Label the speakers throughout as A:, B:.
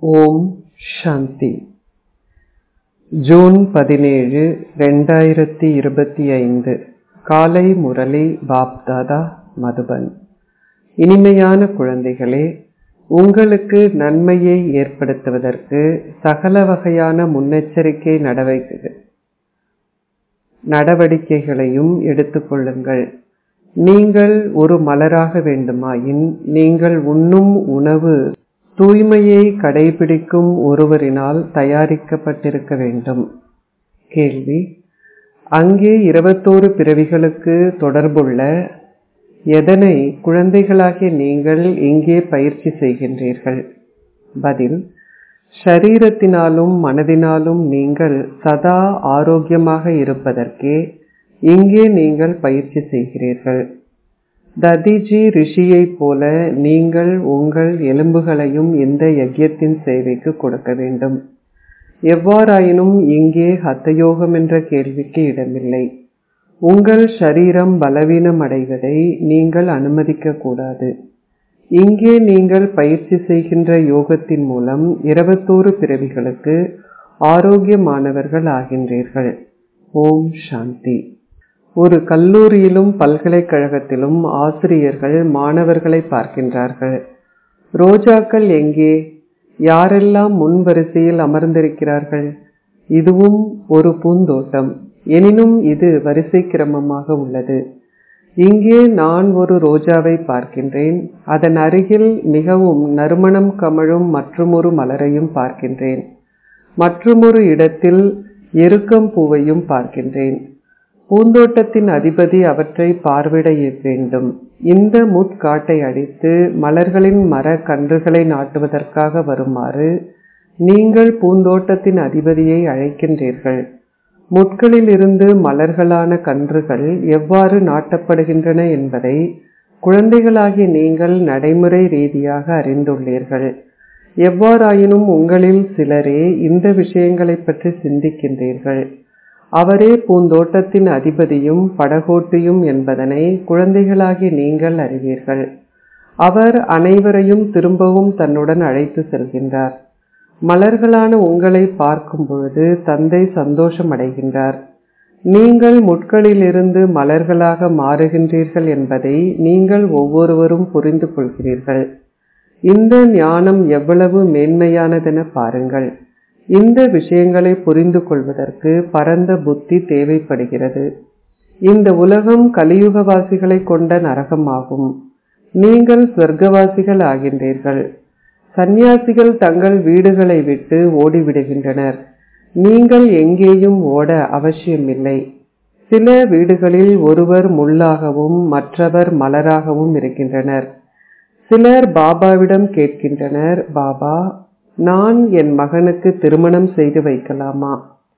A: ஓம் சாந்தி June பதினேழு ரெண்டாயிரத்தி இருபத்தி ஐந்து காலை முரளி பாப்தாதா மதுபன் இனிமையான குழந்தைகளே உங்களுக்கு நன்மையை ஏற்படுத்துவதற்கு சகல வகையான முன்னெச்சரிக்கை நடவடிக்கை நடவடிக்கைகளையும் எடுத்துக்கொள்ளுங்கள் நீங்கள் ஒரு மலராக வேண்டுமாயின் நீங்கள் உண்ணும் உணவு தூய்மையை கடைபிடிக்கும் ஒருவரினால் தயாரிக்கப்பட்டிருக்க வேண்டும் கேள்வி அங்கே இருபத்தோரு பிறவிகளுக்கு தொடர்புள்ள எதனை குழந்தைகளாகிய நீங்கள் இங்கே பயிற்சி செய்கின்றீர்கள் பதில் ஷரீரத்தினாலும் மனதினாலும் நீங்கள் சதா ஆரோக்கியமாக இருப்பதற்கே இங்கே நீங்கள் பயிற்சி செய்கிறீர்கள் ததிஜி ரிஷியைப் போல நீங்கள் உங்கள் எலும்புகளையும் இந்த யஜ்யத்தின் சேவைக்கு கொடுக்க வேண்டும் எவ்வாறாயினும் இங்கே ஹத்தயோகம் என்ற கேள்விக்கு இடமில்லை உங்கள் ஷரீரம் பலவீனம் அடைவதை நீங்கள் அனுமதிக்க கூடாது இங்கே நீங்கள் பயிற்சி செய்கின்ற யோகத்தின் மூலம் இருபத்தோரு பிறவிகளுக்கு ஆரோக்கியமானவர்கள் ஆகின்றீர்கள் ஓம் சாந்தி ஒரு கல்லூரியிலும் பல்கலைக்கழகத்திலும் ஆசிரியர்கள் மாணவர்களை பார்க்கின்றார்கள் ரோஜாக்கள் எங்கே யாரெல்லாம் முன் வரிசையில் அமர்ந்திருக்கிறார்கள் இதுவும் ஒரு பூந்தோட்டம் எனினும் இது வரிசை கிரமமாக உள்ளது இங்கே நான் ஒரு ரோஜாவை பார்க்கின்றேன் அதன் அருகில் மிகவும் நறுமணம் கமழும் மற்றுமொரு மலரையும் பார்க்கின்றேன் மற்றுமொரு இடத்தில் எருக்கம் பூவையும் பார்க்கின்றேன் பூந்தோட்டத்தின் அதிபதி அவற்றை பார்வையிட வேண்டும் இந்த முட்காட்டை அடித்து மலர்களின் மர கன்றுகளை நாட்டுவதற்காக வருமாறு நீங்கள் பூந்தோட்டத்தின் அதிபதியை அழைக்கின்றீர்கள் முட்களில் இருந்து மலர்களான கன்றுகள் எவ்வாறு நாட்டப்படுகின்றன என்பதை குழந்தைகளாகிய நீங்கள் நடைமுறை ரீதியாக அறிந்துள்ளீர்கள் எவ்வாறாயினும் உங்களில் சிலரே இந்த விஷயங்களை பற்றி சிந்திக்கின்றீர்கள் அவரே பூந்தோட்டத்தின் அதிபதியும் படகோட்டியும் என்பதனை குழந்தைகளாகி நீங்கள் அறிவீர்கள் அவர் அனைவரையும் திரும்பவும் தன்னுடன் அழைத்து செல்கின்றார் மலர்களான உங்களை பார்க்கும் பொழுது தந்தை சந்தோஷம் அடைகின்றார் நீங்கள் முட்களிலிருந்து மலர்களாக மாறுகின்றீர்கள் என்பதை நீங்கள் ஒவ்வொருவரும் புரிந்து கொள்கிறீர்கள் இந்த ஞானம் எவ்வளவு மேன்மையானதென பாருங்கள் இந்த விஷயங்களை புரிந்து கொள்வதற்கு பரந்த புத்தி தேவைப்படுகிறது இந்த உலகம் கலியுகவாசிகளை கொண்ட நரகமாகும் நீங்கள் சொர்க்கவாசிகள் ஆகின்றீர்கள் சந்நியாசிகள் தங்கள் வீடுகளை விட்டு ஓடிவிடுகின்றனர் நீங்கள் எங்கேயும் ஓட அவசியமில்லை சில வீடுகளில் ஒருவர் முள்ளாகவும் மற்றவர் மலராகவும் இருக்கின்றனர் சிலர் பாபாவிடம் கேட்கின்றனர் பாபா நான் என் மகனுக்கு திருமணம் செய்து வைக்கலாமா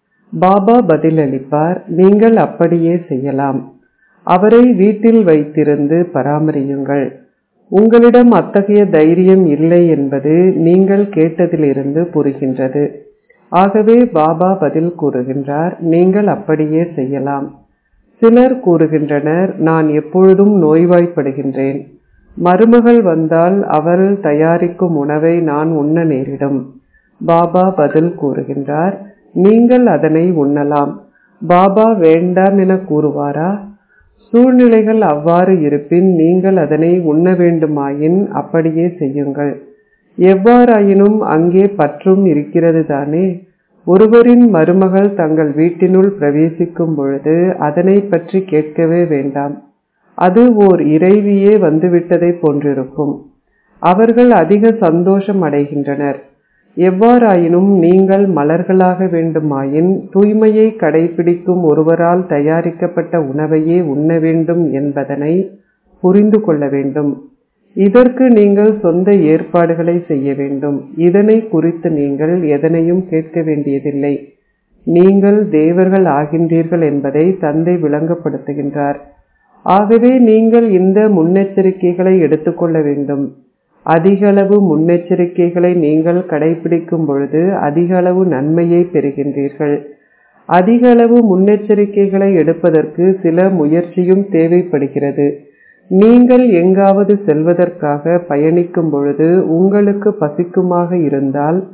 A: பாபா பதிலளிப்பார் நீங்கள் அப்படியே செய்யலாம் அவரை வீட்டில் வைத்திருந்து பராமரியுங்கள் உங்களிடம் அத்தகைய தைரியம் இல்லை என்பது நீங்கள் கேட்டதிலிருந்து புரிகின்றது ஆகவே பாபா பதில் கூறுகின்றார் நீங்கள் அப்படியே செய்யலாம் சிலர் கூறுகின்றனர் நான் எப்பொழுதும் நோய்வாய்ப்படுகின்றேன் மருமகள் வந்தால் அவள் தயாரிக்கும் உணவை நான் உண்ண நேரிடும் பாபா பதில் கூறுகின்றார் நீங்கள் அதனை உண்ணலாம் பாபா வேண்டாம் என கூறுவாரா சூழ்நிலைகள் அவ்வாறு இருப்பின் நீங்கள் அதனை உண்ண வேண்டுமாயின் அப்படியே செய்யுங்கள் எவ்வாறாயினும் அங்கே பற்றும் இருக்கிறது தானே ஒருவரின் மருமகள் தங்கள் வீட்டினுள் பிரவேசிக்கும் பொழுது அதனை பற்றி கேட்கவே வேண்டாம் அது ஓர் இறைவியே வந்துவிட்டதை போன்றிருக்கும் அவர்கள் அதிக சந்தோஷம் அடைகின்றனர் எவ்வாறாயினும் நீங்கள் மலர்களாக வேண்டுமாயின் தூய்மையை கடைபிடிக்கும் ஒருவரால் தயாரிக்கப்பட்ட உணவையே உண்ண வேண்டும் என்பதனை புரிந்து கொள்ள வேண்டும் இதற்கு நீங்கள் சொந்த ஏற்பாடுகளை செய்ய வேண்டும் இதனை குறித்து நீங்கள் எதனையும் கேட்க வேண்டியதில்லை நீங்கள் தேவர்கள் ஆகின்றீர்கள் என்பதை தந்தை விளங்கப்படுத்துகின்றார் ஆகவே நீங்கள் இந்த முன்னெச்சரிக்கைகளை எடுத்துக்கொள்ள வேண்டும் அதிகளவு முன்னெச்சரிக்கைகளை நீங்கள் கடைபிடிக்கும் பொழுது அதிக அளவு நன்மையை பெறுகின்றீர்கள் அதிக அளவு முன்னெச்சரிக்கைகளை எடுப்பதற்கு சில முயற்சியும் தேவைப்படுகிறது நீங்கள் எங்காவது செல்வதற்காக பயணிக்கும் பொழுது உங்களுக்கு பசிக்குமாக இருந்தால்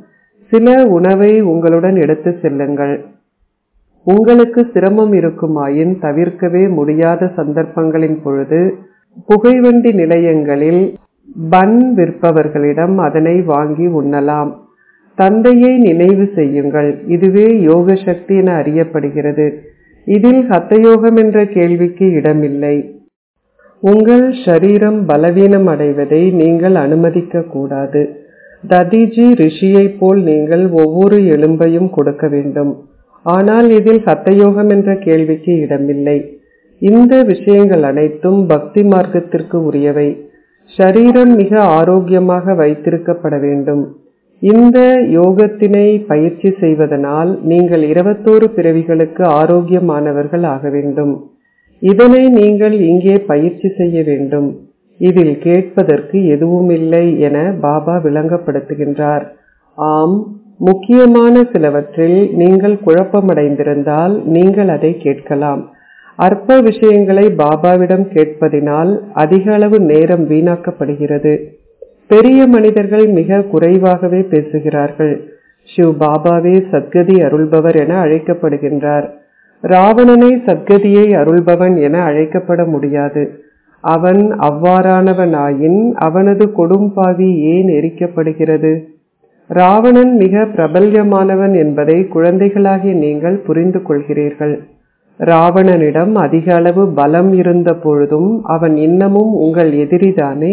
A: சில உணவை உங்களுடன் எடுத்து செல்லுங்கள் உங்களுக்கு சிரமம் இருக்குமாயின் தவிர்க்கவே முடியாத சந்தர்ப்பங்களின் பொழுது புகைவண்டி நிலையங்களில் பன் விற்பவர்களிடம் அதனை வாங்கி உண்ணலாம் தந்தையை நினைவு செய்யுங்கள் இதுவே யோக சக்தி என அறியப்படுகிறது இதில் ஹத்தயோகம் என்ற கேள்விக்கு இடமில்லை உங்கள் ஷரீரம் பலவீனம் அடைவதை நீங்கள் அனுமதிக்க கூடாது ததிஜி ரிஷியைப் போல் நீங்கள் ஒவ்வொரு எலும்பையும் கொடுக்க வேண்டும் ஆனால் இதில் ஹத்தயோகம் என்ற கேள்விக்கு இடமில்லை இந்த விஷயங்கள் அனைத்தும் பக்தி மார்க்கத்திற்கு உரியவை ஷரீரம் மிக ஆரோக்கியமாக வைத்திருக்கப்பட வேண்டும் இந்த யோகத்தினை பயிற்சி செய்வதனால் நீங்கள் இருபத்தோரு பிறவிகளுக்கு ஆரோக்கியமானவர்கள் ஆக வேண்டும் இதனை நீங்கள் இங்கே பயிற்சி செய்ய வேண்டும் இதில் கேட்பதற்கு எதுவுமில்லை என பாபா விளங்கப்படுத்துகின்றார் ஆம் முக்கியமான சிலவற்றில் நீங்கள் குழப்பமடைந்திருந்தால் நீங்கள் அதை கேட்கலாம் அற்ப விஷயங்களை பாபாவிடம் கேட்பதினால் அதிக அளவு நேரம் வீணாக்கப்படுகிறது பெரிய மனிதர்கள் மிக குறைவாகவே பேசுகிறார்கள் ஷிவ் பாபாவே சத்கதி அருள்பவர் என அழைக்கப்படுகின்றார் ராவணனை சத்கதியை அருள்பவன் என அழைக்கப்பட முடியாது அவன் அவ்வாறானவனாயின் அவனது கொடும்பாவி ஏன் எரிக்கப்படுகிறது ராவணன் மிக பிரபல்யமானவன் என்பதை குழந்தைகளாகிய நீங்கள் புரிந்து கொள்கிறீர்கள் ராவணனிடம் அதிக அளவு பலம் இருந்த பொழுதும் அவன் இன்னமும் உங்கள் எதிரிதானே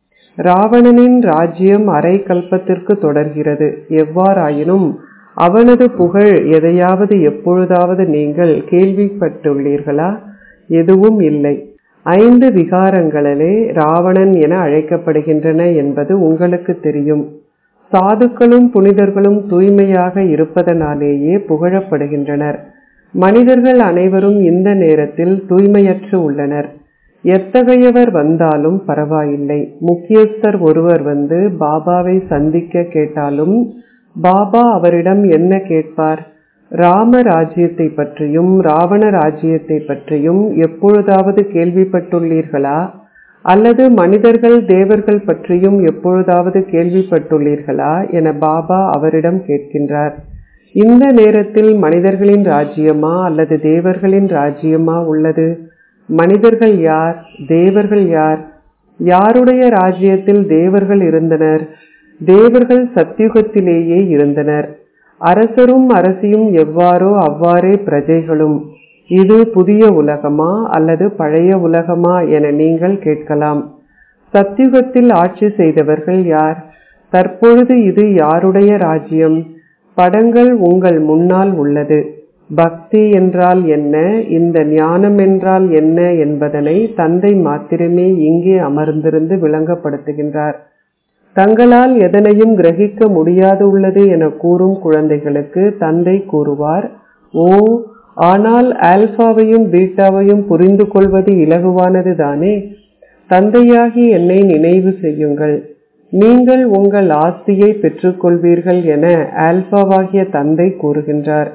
A: ராவணனின் ராஜ்யம் அரை கல்பத்திற்கு தொடர்கிறது எவ்வாறாயினும் அவனது புகழ் எதையாவது எப்பொழுதாவது நீங்கள் கேள்விப்பட்டுள்ளீர்களா எதுவும் இல்லை ஐந்து விகாரங்களிலே ராவணன் என அழைக்கப்படுகின்றன என்பது உங்களுக்கு தெரியும் சாதுக்களும் புனிதர்களும் தூய்மையாக இருப்பதனாலேயே புகழப்படுகின்றனர் மனிதர்கள் அனைவரும் இந்த நேரத்தில் தூய்மையற்று உள்ளனர் எத்தகையவர் வந்தாலும் பரவாயில்லை முக்கியஸ்தர் ஒருவர் வந்து பாபாவை சந்திக்க கேட்டாலும் பாபா அவரிடம் என்ன கேட்பார் ராம ராஜ்யத்தை பற்றியும் ராவண ராஜ்யத்தை பற்றியும் எப்பொழுதாவது கேள்விப்பட்டுள்ளீர்களா அல்லது மனிதர்கள் தேவர்கள் பற்றியும் எப்பொழுதாவது கேள்விப்பட்டுள்ளீர்களா என பாபா அவரிடம் கேட்கின்றார் இந்த நேரத்தில் மனிதர்களின் ராஜ்யமா அல்லது தேவர்களின் ராஜ்யமா உள்ளது மனிதர்கள் யார் தேவர்கள் யார் யாருடைய ராஜ்யத்தில் தேவர்கள் இருந்தனர் தேவர்கள் சத்தியுகத்திலேயே இருந்தனர் அரசரும் அரசியும் எவ்வாறோ அவ்வாறே பிரஜைகளும் இது புதிய உலகமா அல்லது பழைய உலகமா என நீங்கள் கேட்கலாம் சத்தியுகத்தில் ஆட்சி செய்தவர்கள் யார் தற்பொழுது இது யாருடைய ராஜ்யம் படங்கள் உங்கள் முன்னால் உள்ளது பக்தி என்றால் என்ன இந்த ஞானம் என்றால் என்ன என்பதனை தந்தை மாத்திரமே இங்கே அமர்ந்திருந்து விளங்கப்படுத்துகின்றார் தங்களால் எதனையும் கிரகிக்க முடியாது உள்ளது என கூறும் குழந்தைகளுக்கு தந்தை கூறுவார் ஓ ஆனால் ஆல்பாவையும் பீட்டாவையும் புரிந்து கொள்வது இலகுவானது தானே தந்தையாகி என்னை நினைவு செய்யுங்கள் நீங்கள் உங்கள் ஆஸ்தியை பெற்றுக்கொள்வீர்கள் என ஆல்பாவாகிய தந்தை கூறுகின்றார்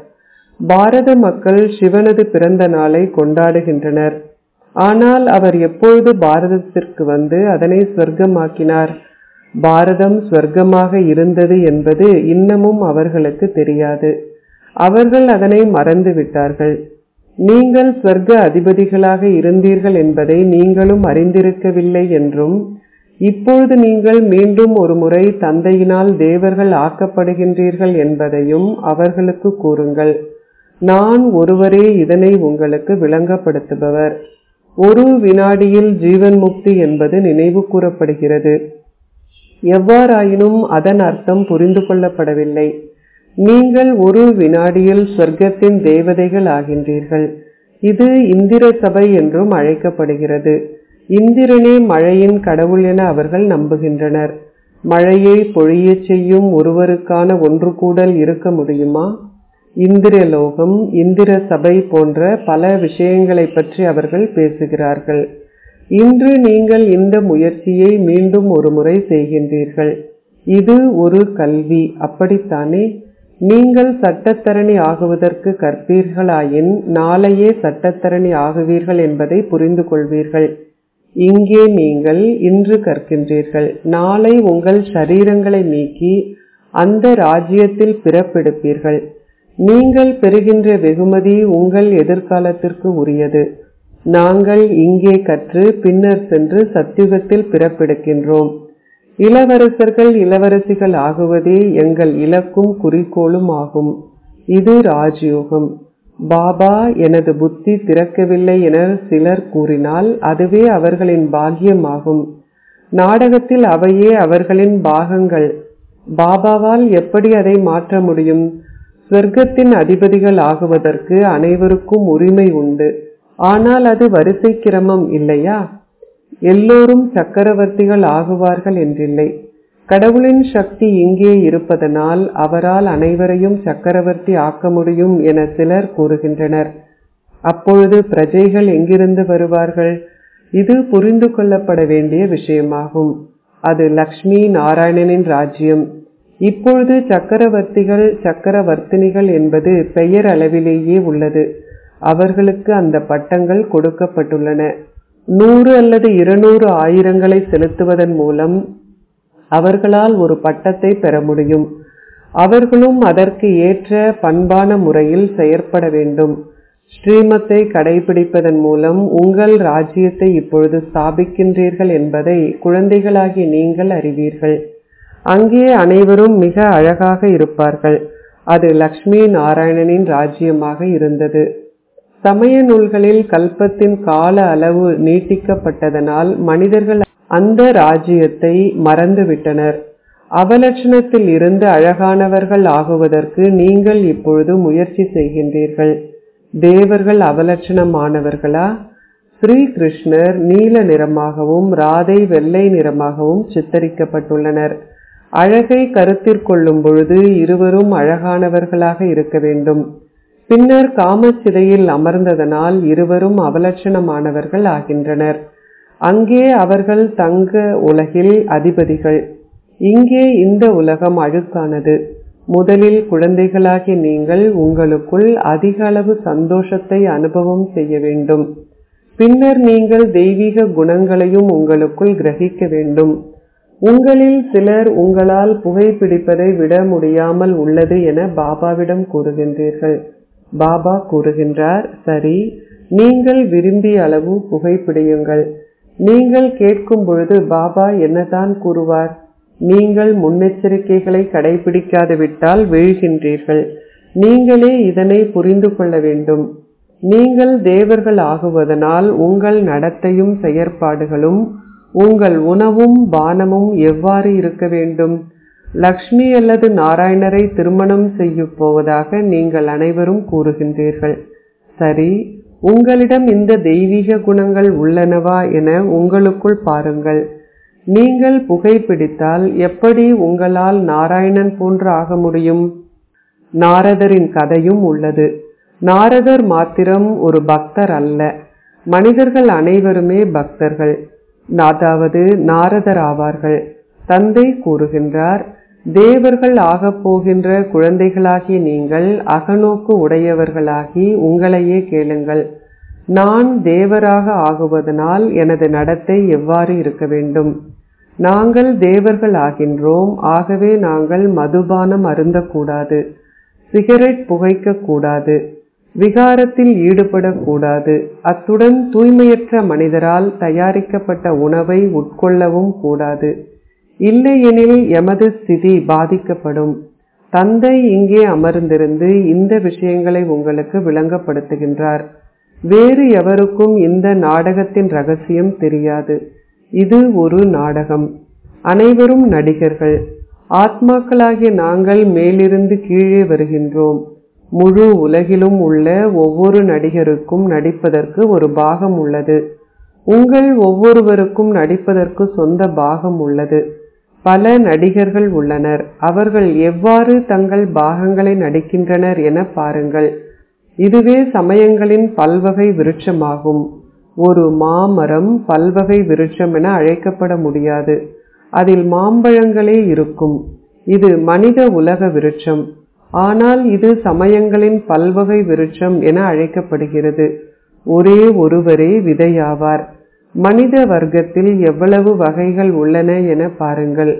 A: பாரத மக்கள் சிவனது பிறந்த நாளை கொண்டாடுகின்றனர் ஆனால் அவர் எப்பொழுது பாரதத்திற்கு வந்து அதனை ஸ்வர்க்கமாக்கினார் பாரதம் ஸ்வர்க்கமாக இருந்தது என்பது இன்னமும் அவர்களுக்கு தெரியாது அவர்கள் அதனை மறந்து விட்டார்கள் நீங்கள் ஸ்வர்க்க அதிபதிகளாக இருந்தீர்கள் என்பதை நீங்களும் அறிந்திருக்கவில்லை என்றும் இப்பொழுது நீங்கள் மீண்டும் ஒரு முறை தந்தையினால் தேவர்கள் ஆக்கப்படுகின்றீர்கள் என்பதையும் அவர்களுக்கு கூறுங்கள் நான் ஒருவரே இதனை உங்களுக்கு விளங்கப்படுத்துபவர் ஒரு வினாடியில் ஜீவன் முக்தி என்பது நினைவு கூறப்படுகிறது எவ்வாறாயினும் அதன் அர்த்தம் புரிந்து கொள்ளப்படவில்லை நீங்கள் ஒரு வினாடியில் சொர்க்கத்தின் தேவதைகள் ஆகின்றீர்கள் இது இந்திர சபை என்றும் அழைக்கப்படுகிறது இந்திரனே மழையின் கடவுள் என அவர்கள் நம்புகின்றனர் மழையை பொழியச் செய்யும் ஒருவருக்கான ஒன்று கூடல் இருக்க முடியுமா இந்திரலோகம் இந்திர சபை போன்ற பல விஷயங்களை பற்றி அவர்கள் பேசுகிறார்கள் இன்று நீங்கள் இந்த முயற்சியை மீண்டும் ஒரு முறை செய்கின்றீர்கள் இது ஒரு கல்வி அப்படித்தானே நீங்கள் சட்டத்தரணி ஆகுவதற்கு கற்பீர்களாயின் நாளையே சட்டத்தரணி ஆகுவீர்கள் என்பதை புரிந்து கொள்வீர்கள் இங்கே நீங்கள் இன்று கற்கின்றீர்கள் நாளை உங்கள் சரீரங்களை நீக்கி அந்த ராஜ்யத்தில் பிறப்பெடுப்பீர்கள் நீங்கள் பெறுகின்ற வெகுமதி உங்கள் எதிர்காலத்திற்கு உரியது நாங்கள் இங்கே கற்று பின்னர் சென்று சத்தியுகத்தில் பிறப்பெடுக்கின்றோம் இளவரசர்கள் இளவரசிகள் ஆகுவதே எங்கள் இலக்கும் குறிக்கோளும் ஆகும் இது ராஜயோகம் பாபா எனது புத்தி திறக்கவில்லை என சிலர் கூறினால் அதுவே அவர்களின் பாக்கியமாகும் நாடகத்தில் அவையே அவர்களின் பாகங்கள் பாபாவால் எப்படி அதை மாற்ற முடியும் சொர்க்கத்தின் அதிபதிகள் ஆகுவதற்கு அனைவருக்கும் உரிமை உண்டு ஆனால் அது வரிசை கிரமம் இல்லையா எல்லோரும் சக்கரவர்த்திகள் ஆகுவார்கள் என்றில்லை கடவுளின் சக்தி இங்கே இருப்பதனால் அவரால் அனைவரையும் சக்கரவர்த்தி ஆக்க முடியும் என சிலர் கூறுகின்றனர் அப்பொழுது பிரஜைகள் எங்கிருந்து வருவார்கள் இது புரிந்து கொள்ளப்பட வேண்டிய விஷயமாகும் அது லக்ஷ்மி நாராயணனின் ராஜ்யம் இப்பொழுது சக்கரவர்த்திகள் சக்கரவர்த்தினிகள் என்பது பெயர் அளவிலேயே உள்ளது அவர்களுக்கு அந்த பட்டங்கள் கொடுக்கப்பட்டுள்ளன நூறு அல்லது இருநூறு ஆயிரங்களை செலுத்துவதன் மூலம் அவர்களால் ஒரு பட்டத்தை பெற முடியும் அவர்களும் அதற்கு ஏற்ற பண்பான முறையில் செயற்பட வேண்டும் ஸ்ரீமத்தை கடைபிடிப்பதன் மூலம் உங்கள் ராஜ்யத்தை இப்பொழுது ஸ்தாபிக்கின்றீர்கள் என்பதை குழந்தைகளாகிய நீங்கள் அறிவீர்கள் அங்கே அனைவரும் மிக அழகாக இருப்பார்கள் அது லக்ஷ்மி நாராயணனின் ராஜ்யமாக இருந்தது சமய நூல்களில் கல்பத்தின் கால அளவு நீட்டிக்கப்பட்டதனால் மனிதர்கள் அந்த ராஜ்யத்தை மறந்துவிட்டனர் அவலட்சணத்தில் இருந்து அழகானவர்கள் ஆகுவதற்கு நீங்கள் இப்பொழுது முயற்சி செய்கின்றீர்கள் தேவர்கள் அவலட்சணமானவர்களா ஸ்ரீ கிருஷ்ணர் நீல நிறமாகவும் ராதை வெள்ளை நிறமாகவும் சித்தரிக்கப்பட்டுள்ளனர் அழகை கருத்திற்கொள்ளும் பொழுது இருவரும் அழகானவர்களாக இருக்க வேண்டும் பின்னர் காமச்சிதையில் அமர்ந்ததனால் இருவரும் அவலட்சணமானவர்கள் ஆகின்றனர் அங்கே அவர்கள் தங்க உலகில் அதிபதிகள் இங்கே இந்த உலகம் அழுக்கானது முதலில் குழந்தைகளாகிய நீங்கள் உங்களுக்குள் அதிக அளவு சந்தோஷத்தை அனுபவம் செய்ய வேண்டும் பின்னர் நீங்கள் தெய்வீக குணங்களையும் உங்களுக்குள் கிரகிக்க வேண்டும் உங்களில் சிலர் உங்களால் புகைப்பிடிப்பதை விட முடியாமல் உள்ளது என பாபாவிடம் கூறுகின்றீர்கள் பாபா கூறுகின்றார் சரி நீங்கள் விரும்பிய அளவு புகைப்பிடியுங்கள் நீங்கள் கேட்கும் பொழுது பாபா என்னதான் கூறுவார் நீங்கள் முன்னெச்சரிக்கைகளை கடைபிடிக்காது விட்டால் வீழ்கின்றீர்கள் நீங்களே இதனை புரிந்து கொள்ள வேண்டும் நீங்கள் தேவர்கள் ஆகுவதனால் உங்கள் நடத்தையும் செயற்பாடுகளும் உங்கள் உணவும் பானமும் எவ்வாறு இருக்க வேண்டும் லக்ஷ்மி அல்லது நாராயணரை திருமணம் செய்ய போவதாக நீங்கள் அனைவரும் கூறுகின்றீர்கள் சரி உங்களிடம் இந்த தெய்வீக குணங்கள் உள்ளனவா என உங்களுக்குள் பாருங்கள் நீங்கள் புகைப்பிடித்தால் எப்படி உங்களால் நாராயணன் போன்று ஆக முடியும் நாரதரின் கதையும் உள்ளது நாரதர் மாத்திரம் ஒரு பக்தர் அல்ல மனிதர்கள் அனைவருமே பக்தர்கள் அதாவது நாரதர் ஆவார்கள் தந்தை கூறுகின்றார் தேவர்கள் ஆகப் போகின்ற குழந்தைகளாகிய நீங்கள் அகநோக்கு உடையவர்களாகி உங்களையே கேளுங்கள் நான் தேவராக ஆகுவதனால் எனது நடத்தை எவ்வாறு இருக்க வேண்டும் நாங்கள் தேவர்கள் ஆகின்றோம் ஆகவே நாங்கள் மதுபானம் அருந்தக்கூடாது சிகரெட் புகைக்க கூடாது விகாரத்தில் ஈடுபடக்கூடாது அத்துடன் தூய்மையற்ற மனிதரால் தயாரிக்கப்பட்ட உணவை உட்கொள்ளவும் கூடாது இல்லையெனில் எமது ஸ்திதி பாதிக்கப்படும் தந்தை இங்கே அமர்ந்திருந்து இந்த விஷயங்களை உங்களுக்கு விளங்கப்படுத்துகின்றார் வேறு எவருக்கும் இந்த நாடகத்தின் ரகசியம் தெரியாது இது ஒரு நாடகம் அனைவரும் நடிகர்கள் ஆத்மாக்களாகிய நாங்கள் மேலிருந்து கீழே வருகின்றோம் முழு உலகிலும் உள்ள ஒவ்வொரு நடிகருக்கும் நடிப்பதற்கு ஒரு பாகம் உள்ளது உங்கள் ஒவ்வொருவருக்கும் நடிப்பதற்கு சொந்த பாகம் உள்ளது பல நடிகர்கள் உள்ளனர் அவர்கள் எவ்வாறு தங்கள் பாகங்களை நடிக்கின்றனர் என பாருங்கள் இதுவே சமயங்களின் பல்வகை விருட்சமாகும் ஒரு மாமரம் பல்வகை விருட்சம் என அழைக்கப்பட முடியாது அதில் மாம்பழங்களே இருக்கும் இது மனித உலக விருட்சம் ஆனால் இது சமயங்களின் பல்வகை விருட்சம் என அழைக்கப்படுகிறது ஒரே ஒருவரே விதையாவார் மனித வர்க்கத்தில் எவ்வளவு வகைகள் உள்ளன என பாருங்கள்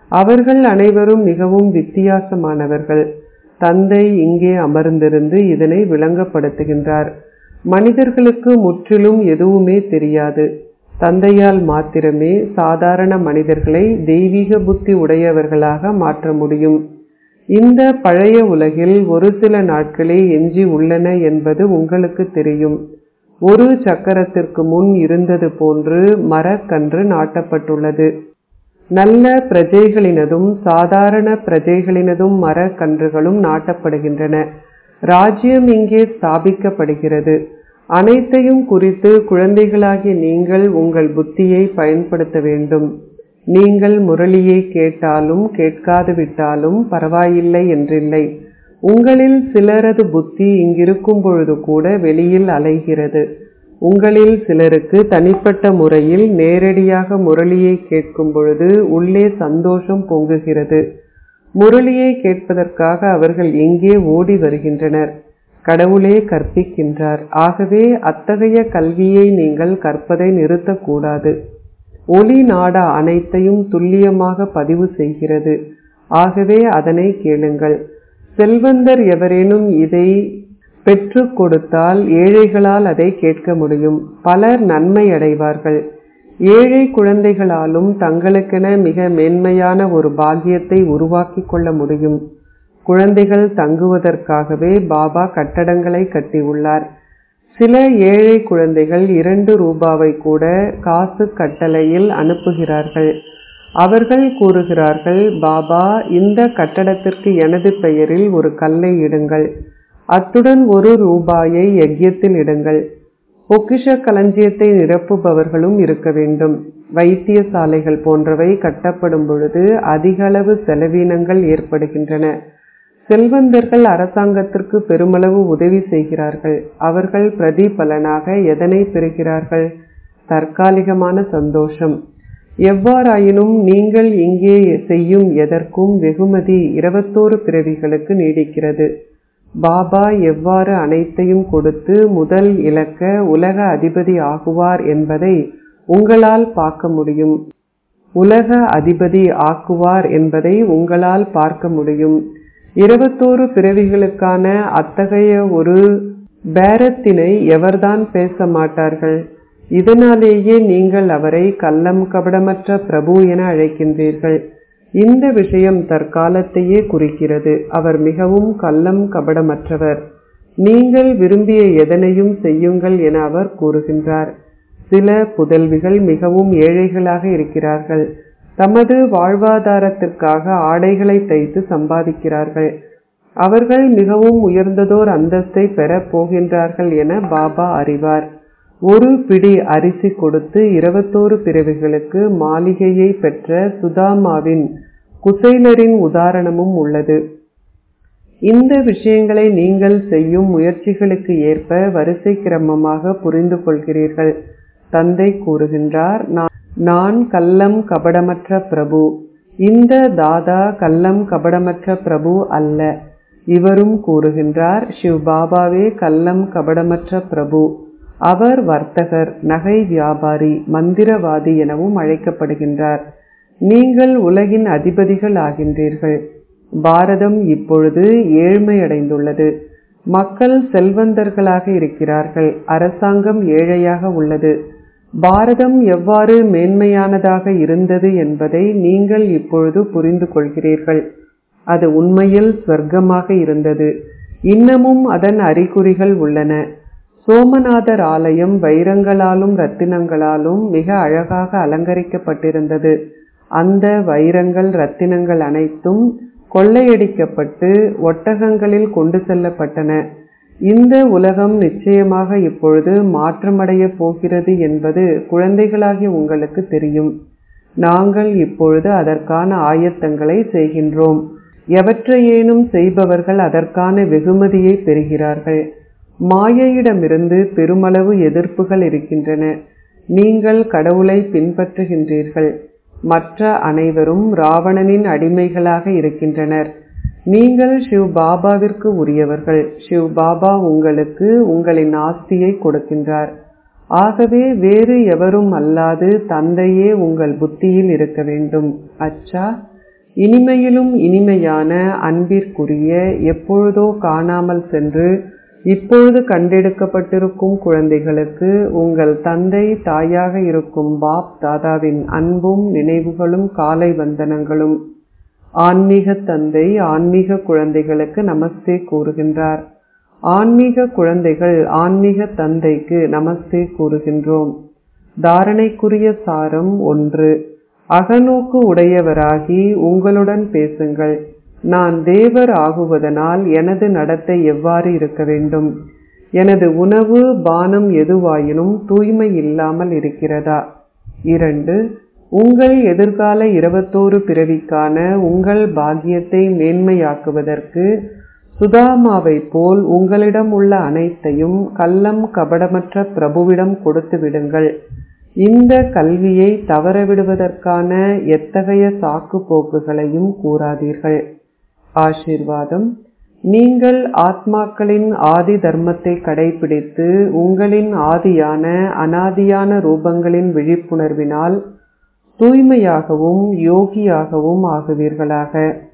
A: அவர்கள் அனைவரும் மிகவும் வித்தியாசமானவர்கள் தந்தை இங்கே அமர்ந்திருந்து இதனை விளங்கப்படுத்துகின்றார் மனிதர்களுக்கு முற்றிலும் எதுவுமே தெரியாது தந்தையால் மாத்திரமே சாதாரண மனிதர்களை தெய்வீக புத்தி உடையவர்களாக மாற்ற முடியும் இந்த பழைய உலகில் ஒரு சில நாட்களே எஞ்சி உள்ளன என்பது உங்களுக்கு தெரியும் ஒரு சக்கரத்திற்கு முன் இருந்தது போன்று மரக்கன்று நாட்டப்பட்டுள்ளது நல்ல பிரஜைகளினதும் சாதாரண பிரஜைகளினதும் மரக்கன்றுகளும் நாட்டப்படுகின்றன ராஜ்யம் இங்கே ஸ்தாபிக்கப்படுகிறது அனைத்தையும் குறித்து குழந்தைகளாகிய நீங்கள் உங்கள் புத்தியை பயன்படுத்த வேண்டும் நீங்கள் முரளியை கேட்டாலும் கேட்காது விட்டாலும் பரவாயில்லை என்றில்லை உங்களில் சிலரது புத்தி இங்கிருக்கும் பொழுது கூட வெளியில் அலைகிறது உங்களில் சிலருக்கு தனிப்பட்ட முறையில் நேரடியாக முரளியை கேட்கும் பொழுது உள்ளே சந்தோஷம் பொங்குகிறது முரளியை கேட்பதற்காக அவர்கள் எங்கே ஓடி வருகின்றனர் கடவுளே கற்பிக்கின்றார் ஆகவே அத்தகைய கல்வியை நீங்கள் கற்பதை நிறுத்தக்கூடாது ஒளி நாடா அனைத்தையும் துல்லியமாக பதிவு செய்கிறது ஆகவே அதனை கேளுங்கள் செல்வந்தர் எவரேனும் இதை பெற்றுக் கொடுத்தால் ஏழைகளால் அதை கேட்க முடியும் பலர் நன்மை அடைவார்கள் ஏழை குழந்தைகளாலும் தங்களுக்கென மிக மேன்மையான ஒரு பாக்கியத்தை உருவாக்கி கொள்ள முடியும் குழந்தைகள் தங்குவதற்காகவே பாபா கட்டடங்களை கட்டியுள்ளார் சில ஏழை குழந்தைகள் இரண்டு ரூபாவை கூட காசு கட்டளையில் அனுப்புகிறார்கள் அவர்கள் கூறுகிறார்கள் பாபா இந்த கட்டடத்திற்கு எனது பெயரில் ஒரு கல்லை இடுங்கள் அத்துடன் ஒரு ரூபாயை யஜ்யத்தில் இடுங்கள் பொக்கிஷ களஞ்சியத்தை நிரப்புபவர்களும் இருக்க வேண்டும் வைத்தியசாலைகள் போன்றவை கட்டப்படும் பொழுது அதிகளவு செலவீனங்கள் ஏற்படுகின்றன செல்வந்தர்கள் அரசாங்கத்திற்கு பெருமளவு உதவி செய்கிறார்கள் அவர்கள் பிரதிபலனாக எதனை பெறுகிறார்கள் தற்காலிகமான சந்தோஷம் எவ்வாறாயினும் நீங்கள் இங்கே செய்யும் எதற்கும் வெகுமதி இருபத்தோரு பிறவிகளுக்கு நீடிக்கிறது பாபா எவ்வாறு அனைத்தையும் கொடுத்து முதல் இலக்க உலக அதிபதி ஆகுவார் என்பதை உங்களால் பார்க்க முடியும் உலக அதிபதி ஆக்குவார் என்பதை உங்களால் பார்க்க முடியும் இருபத்தோரு பிறவிகளுக்கான அத்தகைய ஒரு பேரத்தினை எவர்தான் பேச மாட்டார்கள் இதனாலேயே நீங்கள் அவரை கள்ளம் கபடமற்ற பிரபு என அழைக்கின்றீர்கள் இந்த விஷயம் தற்காலத்தையே குறிக்கிறது அவர் மிகவும் கள்ளம் கபடமற்றவர் நீங்கள் விரும்பிய எதனையும் செய்யுங்கள் என அவர் கூறுகின்றார் சில புதல்விகள் மிகவும் ஏழைகளாக இருக்கிறார்கள் தமது வாழ்வாதாரத்திற்காக ஆடைகளை தைத்து சம்பாதிக்கிறார்கள் அவர்கள் மிகவும் உயர்ந்ததோர் அந்தஸ்தை பெறப் போகின்றார்கள் என பாபா அறிவார் ஒரு பிடி அரிசி கொடுத்து இருபத்தோரு பிறவிகளுக்கு மாளிகையை பெற்ற சுதாமாவின் குசைலரின் உதாரணமும் உள்ளது இந்த விஷயங்களை நீங்கள் செய்யும் முயற்சிகளுக்கு ஏற்ப வரிசை கிரமமாக புரிந்து கொள்கிறீர்கள் தந்தை கூறுகின்றார் நான் கள்ளம் கபடமற்ற பிரபு இந்த தாதா கள்ளம் கபடமற்ற பிரபு அல்ல இவரும் கூறுகின்றார் சிவ் பாபாவே கள்ளம் கபடமற்ற பிரபு அவர் வர்த்தகர் நகை வியாபாரி மந்திரவாதி எனவும் அழைக்கப்படுகின்றார் நீங்கள் உலகின் அதிபதிகள் ஆகின்றீர்கள் பாரதம் இப்பொழுது ஏழ்மையடைந்துள்ளது மக்கள் செல்வந்தர்களாக இருக்கிறார்கள் அரசாங்கம் ஏழையாக உள்ளது பாரதம் எவ்வாறு மேன்மையானதாக இருந்தது என்பதை நீங்கள் இப்பொழுது புரிந்து கொள்கிறீர்கள் அது உண்மையில் சொர்க்கமாக இருந்தது இன்னமும் அதன் அறிகுறிகள் உள்ளன சோமநாதர் ஆலயம் வைரங்களாலும் ரத்தினங்களாலும் மிக அழகாக அலங்கரிக்கப்பட்டிருந்தது அந்த வைரங்கள் ரத்தினங்கள் அனைத்தும் கொள்ளையடிக்கப்பட்டு ஒட்டகங்களில் கொண்டு செல்லப்பட்டன இந்த உலகம் நிச்சயமாக இப்பொழுது மாற்றமடைய போகிறது என்பது குழந்தைகளாகிய உங்களுக்கு தெரியும் நாங்கள் இப்பொழுது அதற்கான ஆயத்தங்களை செய்கின்றோம் எவற்றையேனும் செய்பவர்கள் அதற்கான வெகுமதியை பெறுகிறார்கள் மாயையிடமிருந்து பெருமளவு எதிர்ப்புகள் இருக்கின்றன நீங்கள் கடவுளை பின்பற்றுகின்றீர்கள் மற்ற அனைவரும் ராவணனின் அடிமைகளாக இருக்கின்றனர் நீங்கள் சிவ் பாபாவிற்கு உரியவர்கள் சிவ் பாபா உங்களுக்கு உங்களின் ஆஸ்தியை கொடுக்கின்றார் ஆகவே வேறு எவரும் அல்லாது தந்தையே உங்கள் புத்தியில் இருக்க வேண்டும் அச்சா இனிமையிலும் இனிமையான அன்பிற்குரிய எப்பொழுதோ காணாமல் சென்று இப்பொழுது கண்டெடுக்கப்பட்டிருக்கும் குழந்தைகளுக்கு உங்கள் தந்தை தாயாக இருக்கும் பாப் தாதாவின் அன்பும் நினைவுகளும் காலை வந்தனங்களும் ஆன்மீக தந்தை ஆன்மீக குழந்தைகளுக்கு நமஸ்தே கூறுகின்றார் ஆன்மீக குழந்தைகள் ஆன்மீக தந்தைக்கு நமஸ்தே கூறுகின்றோம் தாரணைக்குரிய சாரம் ஒன்று அகநோக்கு உடையவராகி உங்களுடன் பேசுங்கள் நான் தேவர் ஆகுவதனால் எனது நடத்தை எவ்வாறு இருக்க வேண்டும் எனது உணவு பானம் எதுவாயினும் தூய்மை இல்லாமல் இருக்கிறதா இரண்டு உங்கள் எதிர்கால இருபத்தோரு பிறவிக்கான உங்கள் பாக்கியத்தை மேன்மையாக்குவதற்கு சுதாமாவை போல் உங்களிடம் உள்ள அனைத்தையும் கள்ளம் கபடமற்ற பிரபுவிடம் கொடுத்து விடுங்கள் இந்த கல்வியை தவறவிடுவதற்கான எத்தகைய சாக்கு போக்குகளையும் கூறாதீர்கள் ஆசீர்வாதம் நீங்கள் ஆத்மாக்களின் ஆதி தர்மத்தை கடைபிடித்து உங்களின் ஆதியான அனாதியான ரூபங்களின் விழிப்புணர்வினால் தூய்மையாகவும் யோகியாகவும் ஆகுவீர்களாக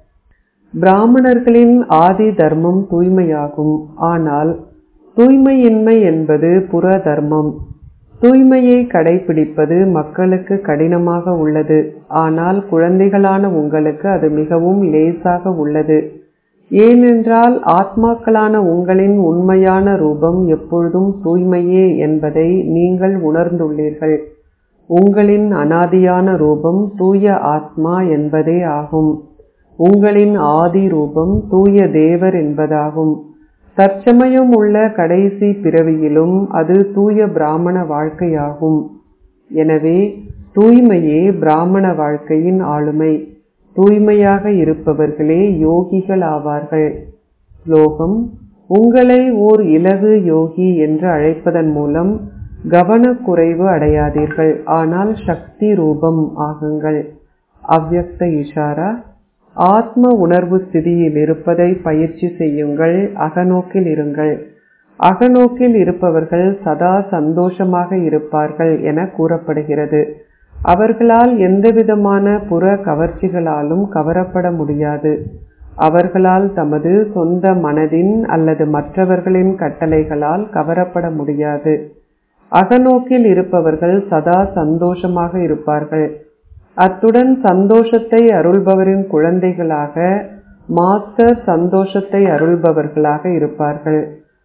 A: பிராமணர்களின் ஆதி தர்மம் தூய்மையாகும் ஆனால் தூய்மையின்மை என்பது புற தர்மம் தூய்மையை கடைபிடிப்பது மக்களுக்கு கடினமாக உள்ளது ஆனால் குழந்தைகளான உங்களுக்கு அது மிகவும் லேசாக உள்ளது ஏனென்றால் ஆத்மாக்களான உங்களின் உண்மையான ரூபம் எப்பொழுதும் தூய்மையே என்பதை நீங்கள் உணர்ந்துள்ளீர்கள் உங்களின் அனாதியான ரூபம் தூய ஆத்மா என்பதே ஆகும் உங்களின் ஆதி ரூபம் தூய தேவர் என்பதாகும் தற்சமயம் உள்ள கடைசி பிறவியிலும் அது தூய பிராமண வாழ்க்கையாகும் எனவே தூய்மையே பிராமண வாழ்க்கையின் ஆளுமை தூய்மையாக இருப்பவர்களே யோகிகள் ஆவார்கள் ஸ்லோகம் உங்களை ஓர் இலகு யோகி என்று அழைப்பதன் மூலம் கவனக்குறைவு அடையாதீர்கள் ஆனால் சக்தி ரூபம் ஆகுங்கள் அவ்வக்த இஷாரா ஆத்ம உணர்வு ஸ்திதியில் இருப்பதை பயிற்சி செய்யுங்கள் அகநோக்கில் இருங்கள் அகநோக்கில் இருப்பவர்கள் சதா சந்தோஷமாக இருப்பார்கள் என கூறப்படுகிறது அவர்களால் எந்தவிதமான புற கவர்ச்சிகளாலும் கவரப்பட முடியாது அவர்களால் தமது சொந்த மனதின் அல்லது மற்றவர்களின் கட்டளைகளால் கவரப்பட முடியாது அகநோக்கில் இருப்பவர்கள் சதா சந்தோஷமாக இருப்பார்கள் அத்துடன் சந்தோஷத்தை அருள்பவரின் குழந்தைகளாக மாஸ்டர் சந்தோஷத்தை அருள்பவர்களாக இருப்பார்கள்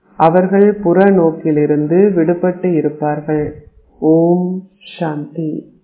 A: அவர்கள் புற நோக்கிலிருந்து விடுபட்டு இருப்பார்கள் ஓம் சாந்தி